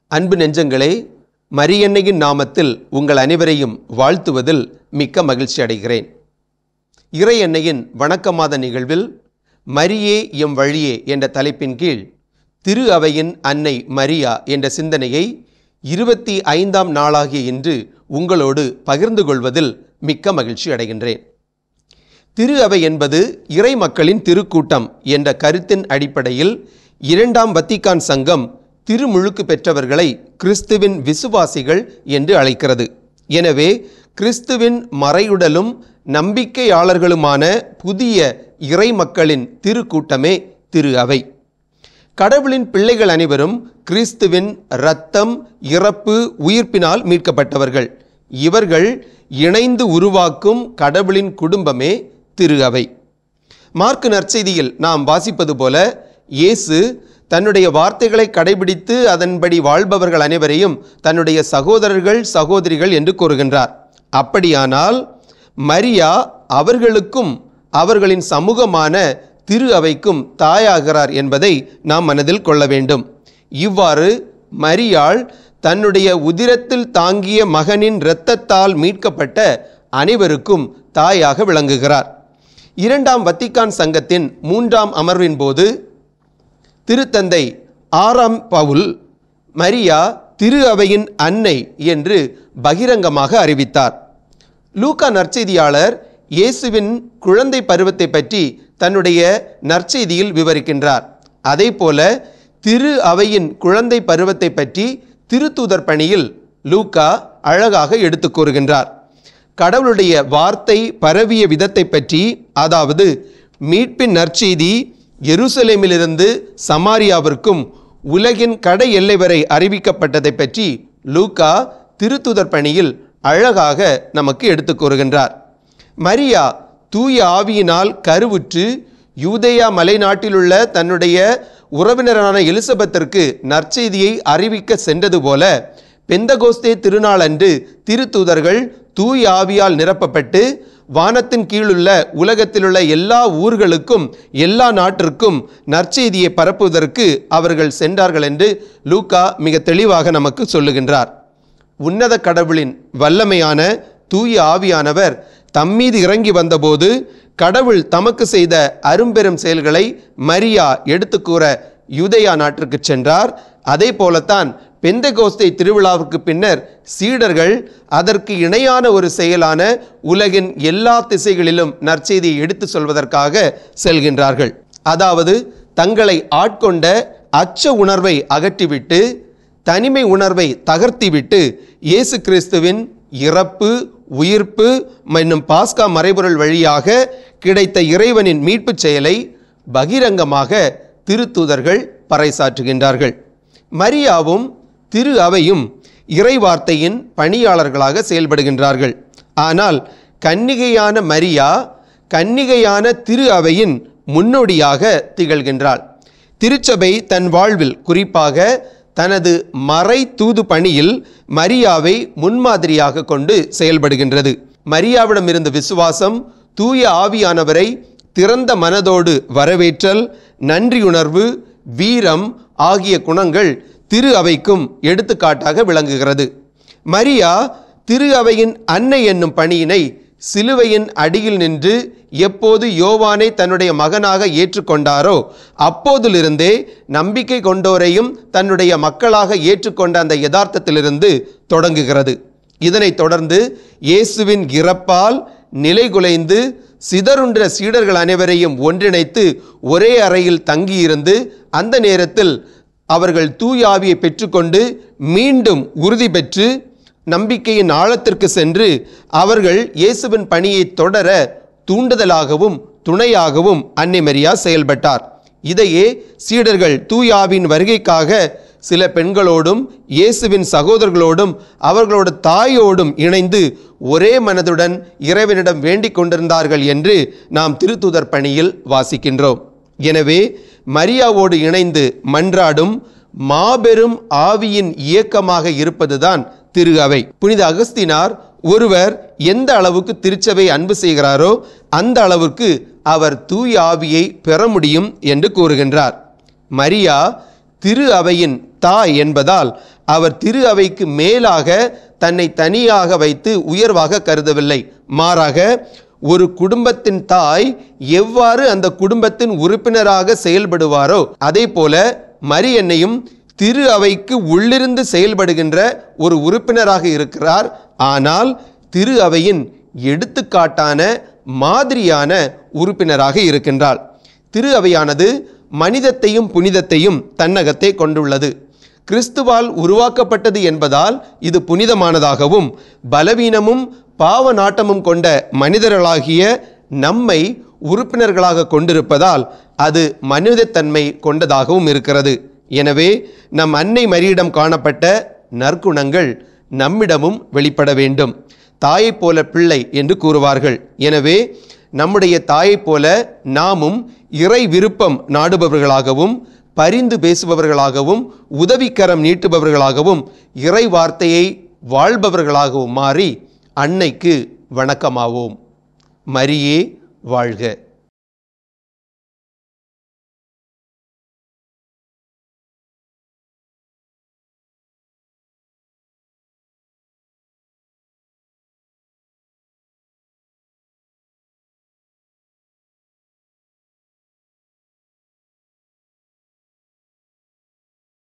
அன்பு நெஞ்சங்களே மரியன்னையின் நாமத்தில் உங்கள் அனைவரையும் வாழ்த்துவதில் மிக்க மகிழ்ச்சி அடைகிறேன் இறை எண்ணெயின் வணக்க மாத நிகழ்வில் மரியே எம் வழியே என்ற தலைப்பின் கீழ் திரு அவையின் அன்னை மரியா என்ற சிந்தனையை இருபத்தி ஐந்தாம் நாளாகிய இன்று உங்களோடு பகிர்ந்து கொள்வதில் மிக்க மகிழ்ச்சி அடைகின்றேன் திரு அவை என்பது இறை மக்களின் திருக்கூட்டம் என்ற கருத்தின் அடிப்படையில் இரண்டாம் வத்திக்கான் சங்கம் திருமுழுக்கு பெற்றவர்களை கிறிஸ்துவின் விசுவாசிகள் என்று அழைக்கிறது எனவே கிறிஸ்துவின் மறையுடலும் நம்பிக்கையாளர்களுமான புதிய இறை மக்களின் திருக்கூட்டமே திரு அவை கடவுளின் பிள்ளைகள் அனைவரும் கிறிஸ்துவின் இரத்தம் இறப்பு உயிர்ப்பினால் மீட்கப்பட்டவர்கள் இவர்கள் இணைந்து உருவாக்கும் கடவுளின் குடும்பமே திரு அவை மார்க்கு நற்செய்தியில் நாம் வாசிப்பது போல இயேசு தன்னுடைய வார்த்தைகளை கடைபிடித்து அதன்படி வாழ்பவர்கள் அனைவரையும் தன்னுடைய சகோதரர்கள் சகோதரிகள் என்று கூறுகின்றார் அப்படியானால் மரியா அவர்களுக்கும் அவர்களின் சமூகமான திரு அவைக்கும் தாயாகிறார் என்பதை நாம் மனதில் கொள்ள வேண்டும் இவ்வாறு மரியாள் தன்னுடைய உதிரத்தில் தாங்கிய மகனின் இரத்தத்தால் மீட்கப்பட்ட அனைவருக்கும் தாயாக விளங்குகிறார் இரண்டாம் வத்திக்கான் சங்கத்தின் மூன்றாம் அமர்வின் போது திருத்தந்தை ஆறாம் பவுல் மரியா திரு அவையின் அன்னை என்று பகிரங்கமாக அறிவித்தார் லூக்கா நற்செய்தியாளர் இயேசுவின் குழந்தை பருவத்தை பற்றி தன்னுடைய நற்செய்தியில் விவரிக்கின்றார் அதேபோல திரு அவையின் குழந்தை பருவத்தை பற்றி திருத்தூதர் பணியில் லூக்கா அழகாக எடுத்துக் கூறுகின்றார் கடவுளுடைய வார்த்தை பரவிய விதத்தை பற்றி அதாவது மீட்பின் நற்செய்தி எருசலேமிலிருந்து சமாரியாவிற்கும் உலகின் கடை எல்லை வரை அறிவிக்கப்பட்டதை பற்றி லூக்கா திருத்துதர் பணியில் அழகாக நமக்கு எடுத்துக் கூறுகின்றார் மரியா தூய ஆவியினால் கருவுற்று யூதேயா மலைநாட்டிலுள்ள தன்னுடைய உறவினரான எலிசபெத்திற்கு நற்செய்தியை அறிவிக்க சென்றது போல பெந்தகோஸ்தே திருநாள் அன்று திருத்தூதர்கள் தூய் ஆவியால் நிரப்பப்பட்டு வானத்தின் கீழுள்ள உலகத்திலுள்ள எல்லா ஊர்களுக்கும் எல்லா நாட்டிற்கும் நற்செய்தியை பரப்புவதற்கு அவர்கள் சென்றார்கள் என்று லூக்கா மிக தெளிவாக நமக்கு சொல்லுகின்றார் உன்னத கடவுளின் வல்லமையான தூய ஆவியானவர் தம்மீது இறங்கி வந்தபோது கடவுள் தமக்கு செய்த அரும்பெரும் செயல்களை மரியா எடுத்துக்கூற யூதேயா நாட்டிற்கு சென்றார் அதே போலத்தான் பெந்தகோஸ்தை திருவிழாவுக்கு பின்னர் சீடர்கள் அதற்கு இணையான ஒரு செயலான உலகின் எல்லா திசைகளிலும் நற்செய்தியை எடுத்து சொல்வதற்காக செல்கின்றார்கள் அதாவது தங்களை ஆட்கொண்ட அச்ச உணர்வை அகற்றிவிட்டு தனிமை உணர்வை தகர்த்திவிட்டு இயேசு கிறிஸ்துவின் இறப்பு உயிர்ப்பு என்னும் பாஸ்கா மறைபொருள் வழியாக கிடைத்த இறைவனின் மீட்புச் செயலை பகிரங்கமாக திருத்தூதர்கள் பறைசாற்றுகின்றார்கள் மரியாவும் திரு அவையும் இறைவார்த்தையின் பணியாளர்களாக செயல்படுகின்றார்கள் ஆனால் கன்னிகையான மரியா கன்னிகையான திரு அவையின் முன்னோடியாக திகழ்கின்றாள் திருச்சபை தன் வாழ்வில் குறிப்பாக தனது மறை தூது பணியில் மரியாவை முன்மாதிரியாக கொண்டு செயல்படுகின்றது மரியாவிடம் இருந்த விசுவாசம் தூய ஆவியானவரை திறந்த மனதோடு வரவேற்றல் நன்றியுணர்வு வீரம் ஆகிய குணங்கள் திரு அவைக்கும் எடுத்துக்காட்டாக விளங்குகிறது மரியா திரு அவையின் அன்னை என்னும் பணியினை சிலுவையின் அடியில் நின்று எப்போது யோவானை தன்னுடைய மகனாக ஏற்றுக்கொண்டாரோ அப்போதிலிருந்தே நம்பிக்கை கொண்டோரையும் தன்னுடைய மக்களாக ஏற்றுக்கொண்ட அந்த யதார்த்தத்திலிருந்து தொடங்குகிறது இதனைத் தொடர்ந்து இயேசுவின் இறப்பால் நிலைகுலைந்து சிதறுன்ற சீடர்கள் அனைவரையும் ஒன்றிணைத்து ஒரே அறையில் தங்கியிருந்து அந்த நேரத்தில் அவர்கள் தூயாவியை பெற்றுக்கொண்டு மீண்டும் உறுதி பெற்று நம்பிக்கையின் ஆழத்திற்கு சென்று அவர்கள் இயேசுவின் பணியை தொடர தூண்டுதலாகவும் துணையாகவும் அன்னை மரியா செயல்பட்டார் இதையே சீடர்கள் தூயாவின் வருகைக்காக சில பெண்களோடும் இயேசுவின் சகோதரர்களோடும் அவர்களோட தாயோடும் இணைந்து ஒரே மனதுடன் இறைவனிடம் வேண்டிக் கொண்டிருந்தார்கள் என்று நாம் திருத்துதர் பணியில் வாசிக்கின்றோம் எனவே மரியாவோடு இணைந்து மன்றாடும் மாபெரும் ஆவியின் இயக்கமாக இருப்பதுதான் திரு அவை புனித அகஸ்தினார் ஒருவர் எந்த அளவுக்கு திருச்சபை அன்பு செய்கிறாரோ அந்த அளவுக்கு அவர் தூய ஆவியை பெற முடியும் என்று கூறுகின்றார் மரியா திரு அவையின் தாய் என்பதால் அவர் திரு அவைக்கு மேலாக தன்னை தனியாக வைத்து உயர்வாக கருதவில்லை மாறாக ஒரு குடும்பத்தின் தாய் எவ்வாறு அந்த குடும்பத்தின் உறுப்பினராக செயல்படுவாரோ அதே போல மரியன்னையும் திரு அவைக்கு உள்ளிருந்து செயல்படுகின்ற ஒரு உறுப்பினராக இருக்கிறார் ஆனால் திரு அவையின் எடுத்துக்காட்டான மாதிரியான உறுப்பினராக இருக்கின்றாள் திரு அவையானது மனிதத்தையும் புனிதத்தையும் தன்னகத்தே கொண்டுள்ளது கிறிஸ்துவால் உருவாக்கப்பட்டது என்பதால் இது புனிதமானதாகவும் பலவீனமும் பாவ நாட்டமும் கொண்ட மனிதர்களாகிய நம்மை உறுப்பினர்களாக கொண்டிருப்பதால் அது மனிதத்தன்மை கொண்டதாகவும் இருக்கிறது எனவே நம் அன்னை மரியிடம் காணப்பட்ட நற்குணங்கள் நம்மிடமும் வெளிப்பட வேண்டும் தாயைப் போல பிள்ளை என்று கூறுவார்கள் எனவே நம்முடைய தாயைப் போல நாமும் இறை விருப்பம் நாடுபவர்களாகவும் பரிந்து பேசுபவர்களாகவும் உதவிக்கரம் நீட்டுபவர்களாகவும் இறை வார்த்தையை வாழ்பவர்களாகவும் மாறி அன்னைக்கு வணக்கமாவோம் மரியே வாழ்க